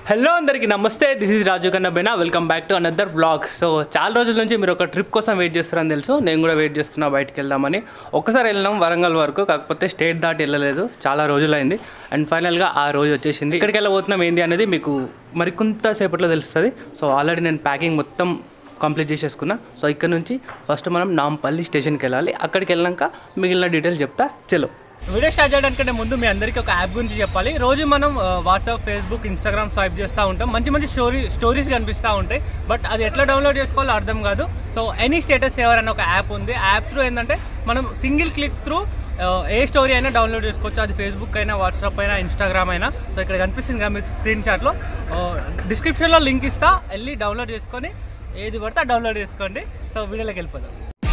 Hello అందరికీ నమస్తే this is Raju కన్నబేనా welcome back to another vlog so చాలా రోజుల నుంచి మీరు ఒక ట్రిప్ కోసం వెయిట్ చేస్తున్నారని తెలుసు నేను కూడా వెయిట్ చేస్తున్నా బయటికి వెళ్దామని ఒక్కసారి వెళ్ళినాం వరంగల్ వరకు కాకపోతే స్టేట్ దాటి వెళ్ళలేదు చాలా రోజులైంది అండ్ ఫైనల్గా ఆ రోజు వచ్చేసింది ఇక్కడికి వెళ్ళబోతున్నాం ఏంది అనేది మీకు మరికొంత సేపట్లో తెలుస్తుంది సో ఆల్రెడీ నేను ప్యాకింగ్ మొత్తం కంప్లీట్ చేసేసుకున్నా సో ఇక్కడ నుంచి ఫస్ట్ మనం నాంపల్లి స్టేషన్కి వెళ్ళాలి అక్కడికి వెళ్ళాక మిగిలిన డీటెయిల్స్ చెప్తా చలో వీడియో స్టార్ట్ చేయడానికంటే ముందు మీ అందరికీ ఒక యాప్ గురించి చెప్పాలి రోజు మనం వాట్సాప్ ఫేస్బుక్ ఇన్స్టాగ్రామ్ స్వైప్ చేస్తూ ఉంటాం మంచి మంచి స్టోరీ స్టోరీస్ కనిపిస్తూ ఉంటాయి బట్ అది ఎట్లా డౌన్లోడ్ చేసుకోవాలో అర్థం కాదు సో ఎనీ స్టేటస్ సేవర్ అనే ఒక యాప్ ఉంది యాప్ త్రూ ఏంటంటే మనం single click through a story అయినా డౌన్లోడ్ చేసుకోవచ్చు అది ఫేస్బుక్ అయినా వాట్సాప్ అయినా ఇన్స్టాగ్రామ్ అయినా సో ఇక్కడ కనిపిస్తుంది కదా మీకు స్క్రీన్ షాట్లో డిస్క్రిప్షన్లో లింక్ ఇస్తా వెళ్ళి డౌన్లోడ్ చేసుకొని ఏది పడితే ఆ డౌన్లోడ్ చేసుకోండి సో వీడియోలోకి వెళ్ళిపోదాం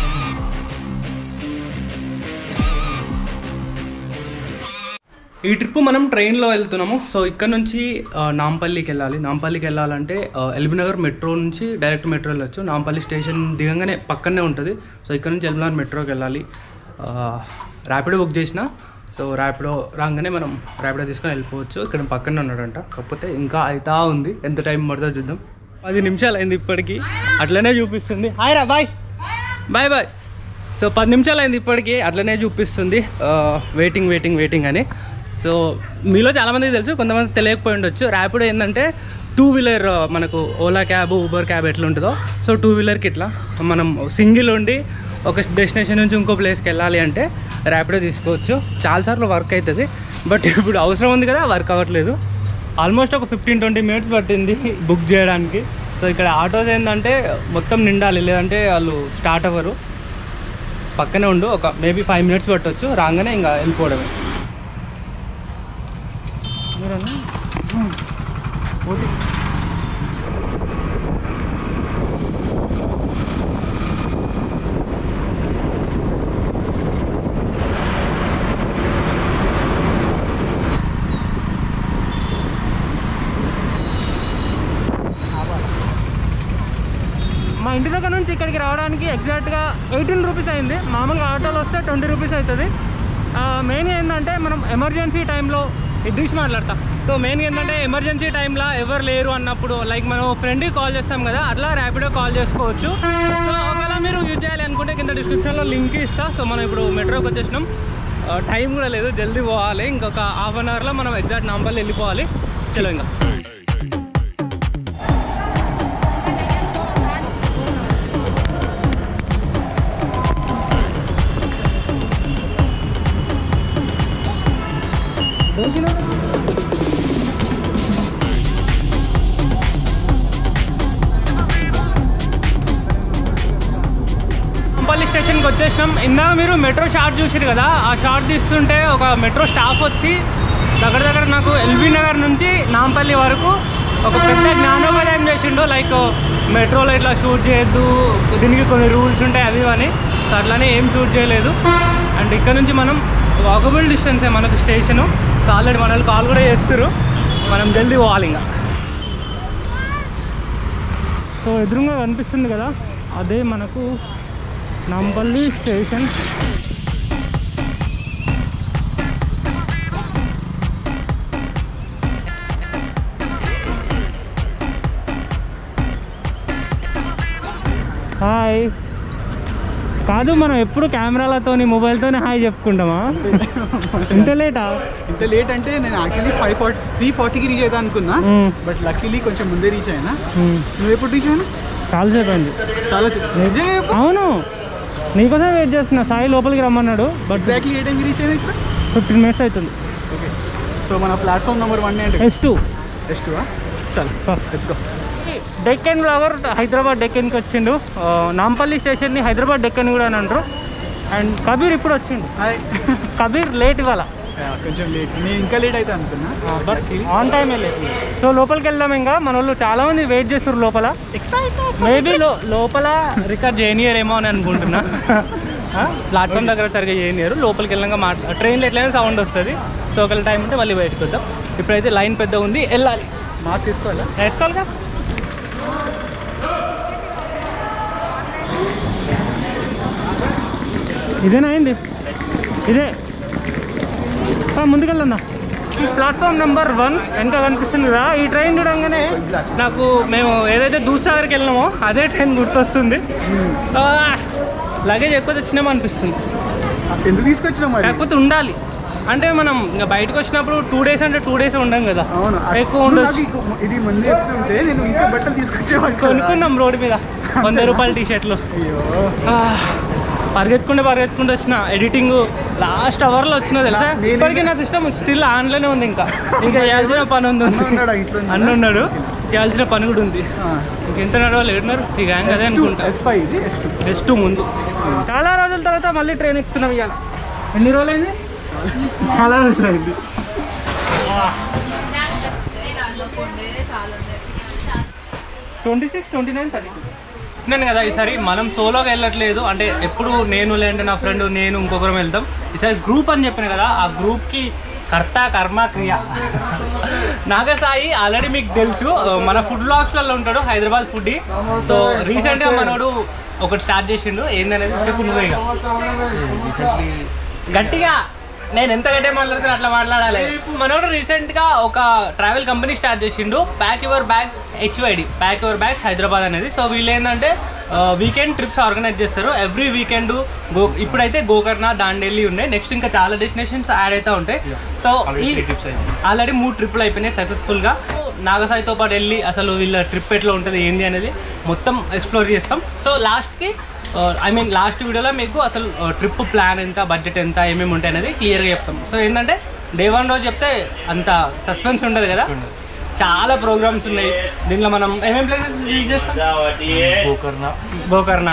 ఈ ట్రిప్ మనం ట్రైన్లో వెళ్తున్నాము సో ఇక్కడ నుంచి ఆ, నాంపల్లికి వెళ్ళాలి నాంపల్లికి వెళ్ళాలంటే ఆ, ఎల్బీనగర్ మెట్రో నుంచి డైరెక్ట్ మెట్రో వెళ్ళొచ్చు నాంపల్లి స్టేషన్ దిగంగానే పక్కనే ఉంటుంది సో ఇక్కడ నుంచి ఎల్బీనగర్ మెట్రోకి వెళ్ళాలి ఆ, ర్యాపిడో బుక్ చేసిన సో ర్యాపిడో రాగానే మనం ర్యాపిడో తీసుకొని వెళ్ళిపోవచ్చు ఇక్కడ పక్కనే ఉన్నాడంట కాకపోతే ఇంకా అవుతా ఉంది ఎంత టైం పడుతుందో చూద్దాం పది నిమిషాలు అయింది ఇప్పటికి అట్లనే చూపిస్తుంది హాయ్ రా బాయ్ బాయ్ బాయ్ సో పది నిమిషాలు అయింది ఇప్పటికి అట్లనే చూపిస్తుంది వెయిటింగ్ వెయిటింగ్ వెయిటింగ్ అని సో మీలో చాలామందికి తెలుసు కొంతమంది తెలియకపోయి ఉండొచ్చు ర్యాపిడో ఏంటంటే టూ వీలర్ మనకు ఓలా క్యాబ్ ఊబర్ క్యాబ్ ఎట్లా ఉంటుందో సో టూ వీలర్కి ఇట్లా మనం సింగిల్ ఉండి ఒక డెస్టినేషన్ నుంచి ఇంకో ప్లేస్కి వెళ్ళాలి అంటే ర్యాపిడో తీసుకోవచ్చు చాలాసార్లు వర్క్ అవుతుంది బట్ ఇప్పుడు అవసరం ఉంది కదా వర్క్ అవ్వట్లేదు ఆల్మోస్ట్ ఒక ఫిఫ్టీన్ ట్వంటీ మినిట్స్ పట్టింది బుక్ చేయడానికి సో ఇక్కడ ఆటోస్ ఏంటంటే మొత్తం నిండాలి లేదంటే వాళ్ళు స్టార్ట్ అవ్వరు పక్కనే ఉండు ఒక మేబీ ఫైవ్ మినిట్స్ పట్టవచ్చు రాగానే ఇంకా వెళ్ళిపోవడమే మీరన్నా? ఉమ్. ఓకే. మా ఇంటి దగ్గర నుంచి ఇక్కడికి రావడానికి ఎగ్జాక్ట్గా ఎయిటీన్ రూపీస్ అయింది మామూలుగా ఆటోలో వస్తే ట్వంటీ రూపీస్ అవుతుంది మెయిన్ ఏంటంటే మనం ఎమర్జెన్సీ టైంలో ఇద్దీసి మాట్లాడతాం సో మెయిన్ ఏంటంటే ఎమర్జెన్సీ టైంలో ఎవరు లేరు అన్నప్పుడు లైక్ మనం ఫ్రెండ్కి కాల్ చేస్తాం కదా అట్లా ర్యాపిడో కాల్ చేసుకోవచ్చు సో ఒకవేళ మీరు యూజ్ చేయాలి అనుకుంటే కింద డిస్క్రిప్షన్లో లింక్ ఇస్తా సో మనం ఇప్పుడు మెట్రోకి వచ్చేసినాం టైం కూడా లేదు జల్దీ పోవాలి ఇంకొక హాఫ్ అన్ అవర్లో మనం ఎగ్జాక్ట్ నంబర్లు వెళ్ళిపోవాలి చలో ఇంకా కంపల్లి స్టేషన్కి వచ్చేసినాం ఇందాక మీరు మెట్రో షార్ట్ చూసారు కదా ఆ షార్ట్ తీస్తుంటే ఒక మెట్రో స్టాఫ్ వచ్చి దగ్గర దగ్గర నాకు ఎల్బీ నగర్ నుంచి నాంపల్లి వరకు ఒక పెద్ద జ్ఞానోదయం చేసిండు లైక్ మెట్రోలో ఇట్లా షూట్ చేయొద్దు దీనికి కొన్ని రూల్స్ ఉంటాయి అవి ఇవి అని సో అట్లానే ఏం షూట్ చేయలేదు అండ్ ఇక్కడ నుంచి మనం వాకబుల్ డిస్టెన్సే మనకు స్టేషను సో ఆల్రెడీ మన వాళ్ళు కాల్ కూడా చేస్తారు మనం జల్దీ పోవాలి ఇంకా సో ఎదురుగా కనిపిస్తుంది కదా అదే మనకు నాంపల్లి స్టేషన్ హాయ్ కాదు మనం ఎప్పుడు కెమెరాలతోని మొబైల్తోనే హాయ్ చెప్పుకుంటామా ఇంత లేటా ఇంత లేట్ అంటే నేను యాక్చువల్లీ ఫైవ్ ఫార్టీ త్రీ ఫార్టీకి రీచ్ అవుతా అనుకున్నా మ్మ్. బట్ లక్కీలీ కొంచెం ముందే రీచ్ అయినా మ్మ్. నువ్వు ఎప్పుడు రీచ్ అయినా చాలాసేపు అయింది చాలా నిజంగా చెప్పు అవును నీకోసం వెయిట్ చేస్తున్నా సాయి లోపలికి రమ్మన్నాడు బట్ ఎగ్జాక్ట్లీ ఏ టైంకి రీచ్ అయినా ఇక్కడ ఫిఫ్టీన్ మినిట్స్ అవుతుంది ఓకే సో మన ప్లాట్ఫామ్ నెంబర్ వన్ అంటే ఎస్ టూ ఎస్ టూ చల్ let's go Deccan vlogger Hyderabad డెక్కన్కి వచ్చిండు ఆ, నాంపల్లి స్టేషన్ని హైదరాబాద్ డెక్కన్ కూడా అని అంటారు అండ్ కబీర్ ఇప్పుడు వచ్చిండు హాయ్ కబీర్ లేట్ ఇవాళ కొంచెం లేట్ నేను ఇంకా లేట్ అవుతా అనుకున్నా బట్ Luckily. ఆన్ టైం వెళ్ళేది సో లోపలికి వెళ్దాం ఇంకా మన వాళ్ళు చాలా మంది వెయిట్ చేస్తారు లోపల మేబీ లో లోపల రికార్డ్ చేయనియరేమో అని అనుకుంటున్నా ప్లాట్ఫామ్ దగ్గర సరిగా చేయనియరు లోపలికి వెళ్ళాక మాట్లా ట్రైన్లో ఎట్లయినా సౌండ్ వస్తుంది సో ఒకవేళ టైం ఉంటే మళ్ళీ బయటకు వద్దాం ఇప్పుడైతే లైన్ పెద్ద ఉంది వెళ్ళాలి మాస్క్ తీసుకోవాలా వేసుకోవాలిగా ఇదేనా అయింది ఇదే ఆ, ముందుకెళ్ళన్నా ఈ ప్లాట్ఫామ్ నెంబర్ వన్ వెనక కనిపిస్తుంది కదా ఈ ట్రైన్ చూడంగానే నాకు మేము ఏదైతే దూసాగర్కి వెళ్ళినామో అదే ట్రైన్ గుర్తొస్తుంది లగేజ్ ఎక్కువ తెచ్చినామో అనిపిస్తుంది ఎందుకు తీసుకొచ్చినావు మరి కాకపోతే ఉండాలి అంటే మనం ఇంకా బయటకు వచ్చినప్పుడు టూ డేస్ అంటే టూ డేస్ ఉండం కదా అవును ఎక్కువ నువ్వు ఉండొచ్చు నాకు ఇంకో- ఇది ముందు చెప్తుంటే నేను ఇంకా బట్టలు తీసుకొచ్చేవాడు కొనుక్కుందాం రోడ్డు మీద వంద రూపాయల టీ షర్ట్లు అయ్యో ఆ, పరిగెత్తుకుంటే పరిగెత్తుకుంటూ వచ్చిన ఎడిటింగ్ లాస్ట్ అవర్లో వచ్చిన తెలుసా నేను- ఇప్పటికీ నా సిస్టమ్ స్టిల్ ఆన్లోనే ఉంది ఇంకా ఇంకా చేయాల్సిన పని ఉంది అన్న ఉన్నాడా ఇంట్లో? అన్న ఉన్నాడు చేయాల్సిన పని కూడా ఉంది ఇంకెంత నడవాలి ఏడున్నారు ఈ గ్యాంగ్ అదే అనుకుంటా ఎస్ ఫైవ్ ఇది ఎస్ టూ జస్ట్ ముందు చాలా రోజుల తర్వాత మళ్ళీ ట్రైన్ ఎక్కుతున్నాం ఇవాళ ఎన్ని రోజులు అయింది చాలా రోజులు అయింది twenty six twenty nine thirty నేను కదా ఈసారి మనం సోలోగా వెళ్ళట్లేదు అంటే ఎప్పుడు నేను లేదంటే నా ఫ్రెండ్ నేను ఇంకొకరం వెళ్తాం ఈసారి గ్రూప్ అని చెప్పిన కదా ఆ గ్రూప్కి కర్త కర్మ క్రియ నాగసాయి ఆల్రెడీ మీకు తెలుసు మన ఫుడ్ బ్లాగ్స్లలో ఉంటాడు హైదరాబాద్ ఫుడ్ సో రీసెంట్గా మనోడు ఒకటి స్టార్ట్ చేసిండు ఏందనేది చెప్పు నువ్వే ఇక రీసెంట్లీ గట్టిగా నేను ఎంత గట్టిగా మాట్లాడితే అట్లా మాట్లాడాలి మనోడు రీసెంట్ గా ఒక ట్రావెల్ కంపెనీ స్టార్ట్ చేసిండు pack your bags HYD pack your bags Hyderabad అనేది సో వీళ్ళు ఏంటంటే వీకెండ్ ట్రిప్స్ ఆర్గనైజ్ చేస్తారు ఎవ్రీ వీకెండ్ గో ఇప్పుడైతే గోకర్ణ దాండేలి ఉన్నాయి నెక్స్ట్ ఇంకా చాలా డెస్టినేషన్స్ యాడ్ అవుతా ఉంటాయి సో Already ఈ three trips అయినాయి. ఆల్రెడీ మూడు ట్రిప్లు అయిపోయినాయి సక్సెస్ఫుల్ గా నాగసాయితో పాటు వెళ్ళి అసలు వీళ్ళ ట్రిప్ ఎట్లా ఉంటుంది ఏంది అనేది మొత్తం ఎక్స్ప్లోర్ చేస్తాం సో లాస్ట్ కి ఐ మీన్ లాస్ట్ వీడియోలో మీకు అసలు ట్రిప్ ప్లాన్ ఎంత బడ్జెట్ ఎంత ఏమేమి ఉంటాయి అనేది క్లియర్గా చెప్తాం సో ఏంటంటే డే వన్ రోజు చెప్తే అంత సస్పెన్స్ ఉండదు కదా చాలా ప్రోగ్రామ్స్ ఉన్నాయి దీనిలో మనం ఏమేమి ప్లేసెస్ విజిట్ చేస్తాం గోకర్ణ గోకర్ణ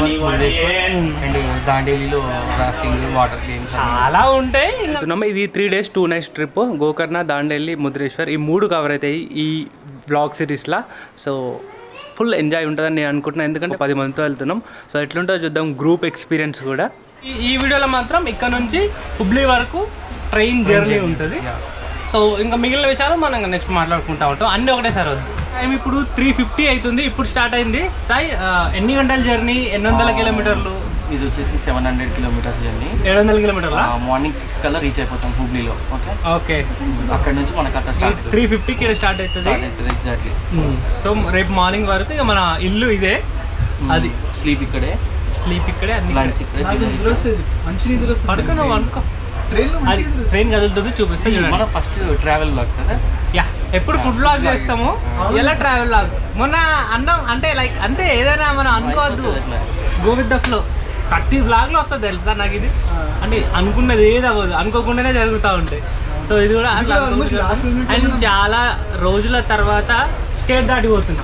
అండ్ దాండేలిలో రాఫ్టింగ్ వాటర్ గేమ్స్ చాలా ఉంటాయి ఇంకా ఇది three days two nights trip Gokarna Dandeli Murudeshwar ఈ మూడు కవర్ అవుతాయి ఈ బ్లాగ్ సిరీస్లో సో ఫుల్ ఎంజాయ్ ఉంటుందని నేను అనుకుంటున్నాను ఎందుకంటే పది మందితో వెళ్తున్నాం సో ఎట్లుంటుందో చూద్దాం గ్రూప్ ఎక్స్పీరియన్స్ కూడా ఈ ఈ వీడియోలో మాత్రం ఇక్కడ నుంచి హుబ్లీ వరకు ట్రైన్ జర్నీ ఉంటుంది సో ఇంకా మిగిలిన విషయాలు మనం నెక్స్ట్ మాట్లాడుకుంటా ఉంటాం అన్నీ ఒకటేసారి వద్దు టైం ఇప్పుడు త్రీ ఫిఫ్టీ అవుతుంది ఇప్పుడు స్టార్ట్ అయింది సాయి ఆ, ఎన్ని గంటల జర్నీ ఎన్ని వందల కిలోమీటర్లు ఇది వచ్చేసి సెవెన్ హండ్రెడ్ కిలోమీటర్స్ జర్నీ ఏడు వందల కిలోమీటర్లా మార్నింగ్ సిక్స్ కల్లా రీచ్ అయిపోతాం హుబ్లీలో ఓకే ఓకే అక్కడ నుంచి మన కథ స్టార్ట్ త్రీ ఫిఫ్టీకి స్టార్ట్ అవుతుంది స్టార్ట్ అవుతుంది ఎగ్జాక్ట్లీ సో రేపు మార్నింగ్ వరకు ఇక మన ఇల్లు ఇదే అది స్లీప్ ఇక్కడే స్లీప్ ఇక్కడే అన్ని లంచ్ ఇక్కడే నాకు dinner నిద్ర వస్తుంది మంచి నిద్ర వస్తుంది పడుకో నువ్వు అనుకో ట్రైన్లో మంచి అది నిద్ర వస్తుంది ట్రైన్ కదులుతుంది చూపిస్తా ఇక్కడే. మన చూడండి ఫస్ట్ ట్రావెల్ బ్లాగ్ కదా యా ఎప్పుడు ఫుడ్ బ్లాగ్ చేస్తాము ఎలా ట్రావెల్ బ్లాగ్ మొన్న అన్నం అంటే లైక్ అంతే ఏదైనా మనం అనుకోవద్దు అట్లా. Go with the flow thirty బ్లాగ్లో వస్తుంది తెలుసా నాకు ఇది అంటే అనుకున్నది ఏది అవ్వదు అనుకోకుండానే జరుగుతూ ఉంటాయి సో ఇది కూడా ఇది కూడా almost last minute అండ్ లో మనం- చాలా రోజుల తర్వాత స్టేట్ దాటిపోతున్నాం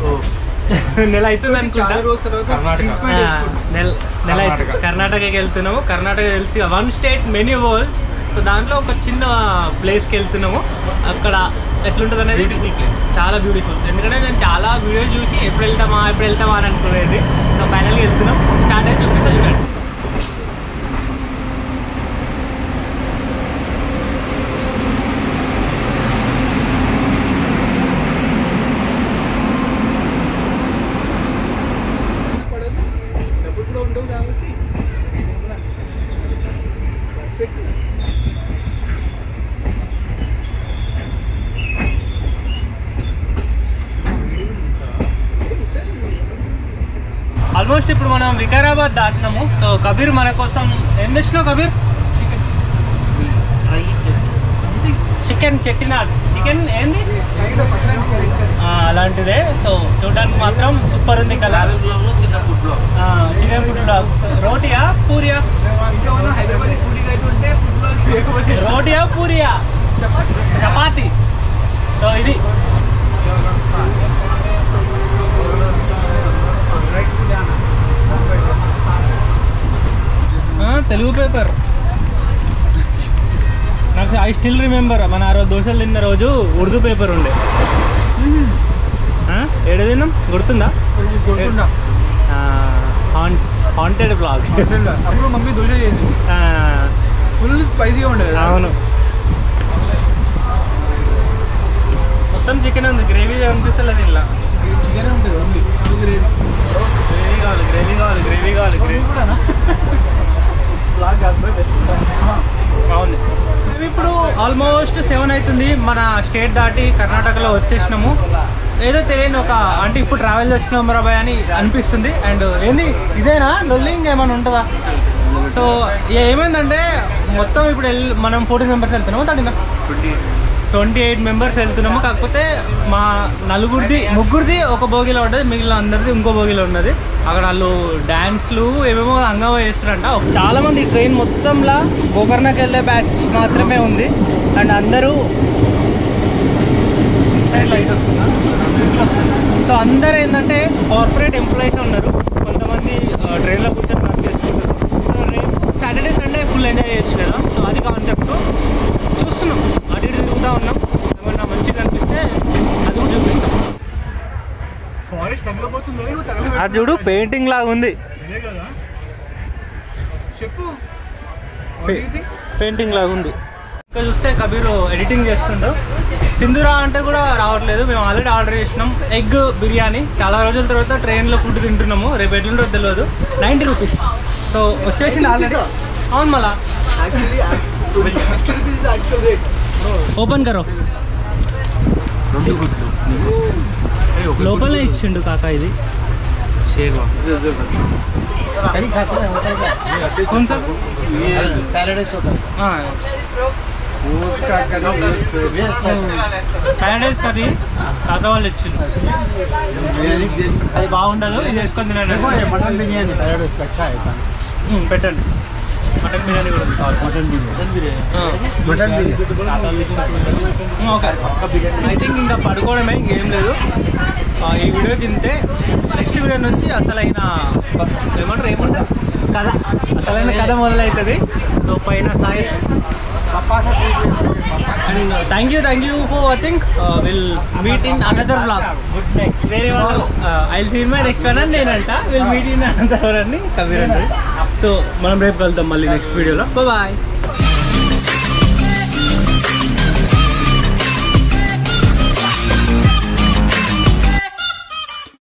నెల అవుతుంది అనుకుంటా చాలా రోజుల తర్వాత కర్ణాటక. drinks mat చేసుకుంటాం. నెల నెల కర్ణాటక. కర్ణాటకకి వెళ్తున్నాము కర్ణాటక తెలిసి one state many worlds so దాంట్లో ఒక చిన్న ప్లేస్కి వెళ్తున్నాము అక్కడ ఎట్లుంటుంది అనేది Beautiful place. చాలా బ్యూటిఫుల్ ఎందుకంటే నేను చాలా వీడియో చూసి ఎప్పుడు వెళ్తామా ఎప్పుడు వెళ్తామా అని అనుకునేది సో ఫైనల్గా వెళ్తున్నాం స్టార్ట్ అయితే చూపిస్తా చూడండి డబ్బులు కూడా ఉండవు కాబట్టి పర్ఫెక్ట్ ఆల్మోస్ట్ ఇప్పుడు మనం వికారాబాద్ దాటినాము సో కబీర్ మన కోసం ఏం తెచ్చినావు కబీర్ చికెన్ చెట్టినాడ్ చికెన్ ఏంది ఆ, అలాంటిదే సో చూడడానికి మాత్రం సూపర్ ఉంది కలర్ చిన్న ఫుడ్ బ్లాగ్ చికెన్ ఫుడ్ రోటియా పూరియా ఇంకా మనం హైదరాబాద్ ఫుడ్ అయితే ఉంటే ఫుడ్ లో లేకపోతే రోటియా పూరియా చపాతీ చపాతి సో ఇది ఆ, తెలుగు పేపర్ నాకు ఐ స్టిల్ రిమెంబర్ మన ఆ రోజు దోశలు తిన్న రోజు ఉర్దూ పేపర్ ఉండే ఆ, ఏడ తిన్నాం గుర్తుందా గుర్తుందా హాంటెడ్ బ్లాగ్ అప్పుడు మమ్మీ దోశ చేసింది ఫుల్ స్పైసీగా ఉండేది అవును మొత్తం చికెన్ ఉంది గ్రేవీ అనిపిస్తలేదు ఇలా చికెన్ ఉంటుంది ఓన్లీ గ్రేవీ గ్రేవీ కావాలి గ్రేవీ కావాలి గ్రేవీ కావాలి గ్రేవీ కూడా బ్లాక్ కాదు బెస్ట్ బాగుంది మేము ఇప్పుడు ఆల్మోస్ట్ సెవెన్ అవుతుంది మన స్టేట్ దాటి కర్ణాటకలో వచ్చేసినాము ఏదో తెలియని ఒక అంటే ఇప్పుడు ట్రావెల్ చేస్తున్నాం రాబాయ్ అని అనిపిస్తుంది అండ్ ఏంది ఇదేనా లొల్లింగ్ ఏమైనా ఉంటుందా సో ఏమైందంటే మొత్తం ఇప్పుడు వెళ్ళి మనం ఫోర్టీన్ మెంబర్స్ వెళ్తున్నాము థర్టీన్ ట్వంటీ ఎయిట్ మెంబర్స్ వెళ్తున్నాము కాకపోతే మా నలుగురిది ముగ్గురిది ఒక భోగిలో ఉంటుంది మిగిలిన అందరిది ఇంకో భోగిలో ఉన్నది అక్కడ వాళ్ళు డ్యాన్స్లు ఏమేమో అంగమా చేస్తారంట చాలా మంది ట్రైన్ మొత్తంలో గోకర్ణకి వెళ్ళే బ్యాచ్ మాత్రమే ఉంది అండ్ అందరూ సైడ్ లైట్ వస్తుందా ఇట్లా వస్తుంది సో అందరు ఏంటంటే కార్పొరేట్ ఎంప్లాయీస్ ఉన్నారు కొంతమంది ట్రైన్లో కూర్చొని వర్క్ చేసుకుంటారు సో రేపు సాటర్డే సండే ఫుల్ ఎంజాయ్ చేయొచ్చు కదా సో అది కాన్సెప్ట్ చూస్తున్నాం అటు ఇటు తిరుగుతూ ఉన్నాం ఏమన్నా మంచిగా అనిపిస్తే అది కూడా చూపిస్తాం ఫారెస్ట్ తగలబోతుందని నువ్వు తగలబెట్టు. అది చూడు పెయింటింగ్ లాగా ఉంది అదే కదా చెప్పు పెయింటింగ్ లాగా ఉంది ఇంకా చూస్తే కబీర్ ఎడిటింగ్ చేస్తుండు తిందురా అంటే కూడా రావట్లేదు మేము ఆల్రెడీ ఆర్డర్ చేసినాం ఎగ్ బిర్యానీ చాలా రోజుల తర్వాత ట్రైన్లో ఫుడ్ తింటున్నాము రేపు ఎట్లుంటో తెలియదు నైంటీ రూపీస్ సో వచ్చేసింది ఆల్రెడీ అవును మళ్ళా actually sixty rupees is actual rate open కరో లోపలనే ఇచ్చిండు కాకా ఇది షేర్వా कौन सा हाँ ప్యారడైజ్ కర్రీ తాత వాళ్ళు ఇచ్చింది అది బాగుండదు ఇది వేసుకొని తినండి మటన్ బిర్యానీ ఉమ్, పెట్టండి మటన్ బిర్యానీ కూడా ఉంది కావాలి. ఆ. Mutton biryani um, okay I think ఇంకా పడుకోవడమే ఇంకేం లేదు ఆ, ఈ వీడియో తింటే నెక్స్ట్ వీడియో నుంచి అసలైన ఏమంటారు ఏమంటారు కథ అసలైన కథ మొదలవుతుంది సో పైన Sai and thank you thank you for watching will meet in another vlog good night వేరే వాళ్ళు I see my next one అని నేనంట విల్ మీట్ ఇన్ అనదర్ అని కబీర్ అండి సో మనం రేపు వెళ్తాం మళ్ళీ నెక్స్ట్ వీడియోలో బాయ్